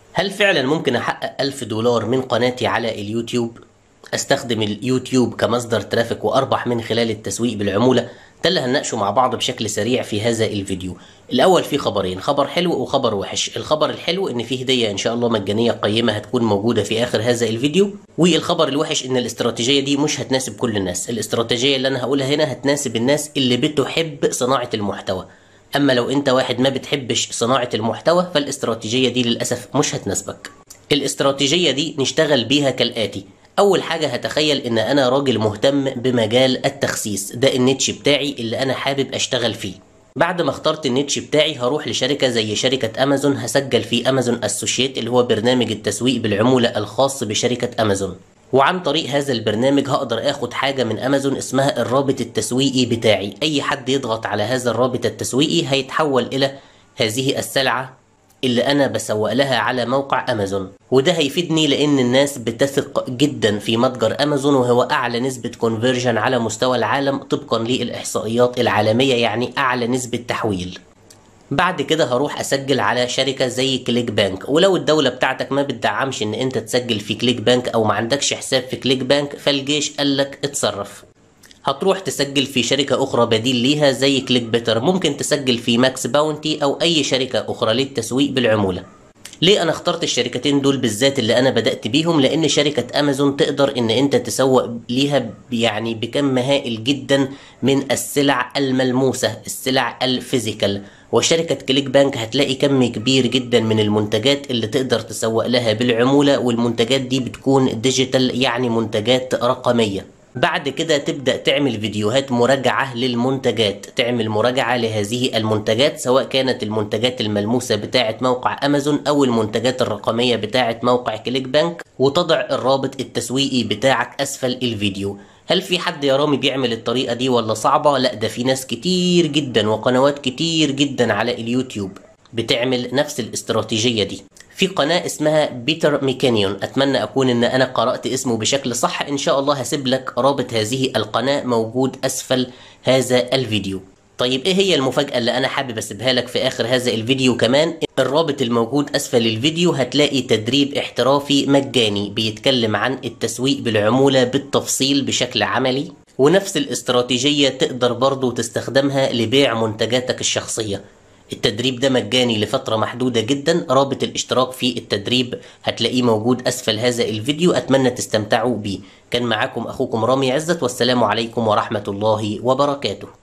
هل فعلا ممكن أحقق ألف دولار من قناتي على اليوتيوب؟ أستخدم اليوتيوب كمصدر ترافيك وأربح من خلال التسويق بالعمولة؟ ده اللي هنناقشه مع بعض بشكل سريع في هذا الفيديو الأول في خبرين خبر حلو وخبر وحش الخبر الحلو إن في هدية إن شاء الله مجانية قيمة هتكون موجودة في آخر هذا الفيديو والخبر الوحش إن الاستراتيجية دي مش هتناسب كل الناس الاستراتيجية اللي أنا هقولها هنا هتناسب الناس اللي بتحب صناعة المحتوى اما لو انت واحد ما بتحبش صناعة المحتوى فالاستراتيجية دي للأسف مش هتناسبك الاستراتيجية دي نشتغل بيها كالآتي أول حاجة هتخيل إن أنا راجل مهتم بمجال التخسيس ده النيتش بتاعي اللي أنا حابب أشتغل فيه بعد ما اخترت النيتش بتاعي هروح لشركة زي شركة أمازون هسجل في أمازون أسوشيت اللي هو برنامج التسويق بالعمولة الخاص بشركة أمازون وعن طريق هذا البرنامج هقدر اخد حاجة من امازون اسمها الرابط التسويقي بتاعي اي حد يضغط على هذا الرابط التسويقي هيتحول الى هذه السلعة اللي انا بسوق لها على موقع امازون وده هيفيدني لان الناس بتثق جدا في متجر امازون وهو اعلى نسبة كونفرجن على مستوى العالم طبقا للاحصائيات العالمية يعني اعلى نسبة تحويل بعد كده هروح اسجل على شركه زي كليك بانك ولو الدوله بتاعتك ما بتدعمش ان انت تسجل في كليك بانك او ما عندكش حساب في كليك بانك فالجيش قالك اتصرف هتروح تسجل في شركة أخرى بديل ليها زي كليك بيتر ممكن تسجل في ماكس باونتي أو أي شركة أخرى للتسويق بالعمولة ليه انا اخترت الشركتين دول بالذات اللي انا بدات بيهم لان شركه امازون تقدر ان انت تسوق ليها يعني بكم هائل جدا من السلع الملموسه السلع الفيزيكال وشركة كليك بانك هتلاقي كم كبير جدا من المنتجات اللي تقدر تسوق لها بالعمولة والمنتجات دي بتكون ديجيتال يعني منتجات رقمية بعد كده تبدأ تعمل فيديوهات مراجعة للمنتجات تعمل مراجعة لهذه المنتجات سواء كانت المنتجات الملموسة بتاعة موقع أمازون أو المنتجات الرقمية بتاعة موقع كليك بانك وتضع الرابط التسويقي بتاعك أسفل الفيديو هل في حد يا رامي بيعمل الطريقة دي ولا صعبة؟ لا ده في ناس كتير جدا وقنوات كتير جدا على اليوتيوب بتعمل نفس الاستراتيجية دي في قناة اسمها بيتر ميكانيون أتمنى أكون إن أنا قرأت اسمه بشكل صح إن شاء الله هسيب لك رابط هذه القناة موجود أسفل هذا الفيديو طيب ايه هي المفاجأة اللي انا حابب اسيبها لك في اخر هذا الفيديو كمان الرابط الموجود اسفل الفيديو هتلاقي تدريب احترافي مجاني بيتكلم عن التسويق بالعمولة بالتفصيل بشكل عملي ونفس الاستراتيجية تقدر برضو تستخدمها لبيع منتجاتك الشخصية التدريب ده مجاني لفترة محدودة جدا رابط الاشتراك في التدريب هتلاقيه موجود أسفل هذا الفيديو أتمنى تستمتعوا بيه كان معاكم أخوكم رامي عزت والسلام عليكم ورحمة الله وبركاته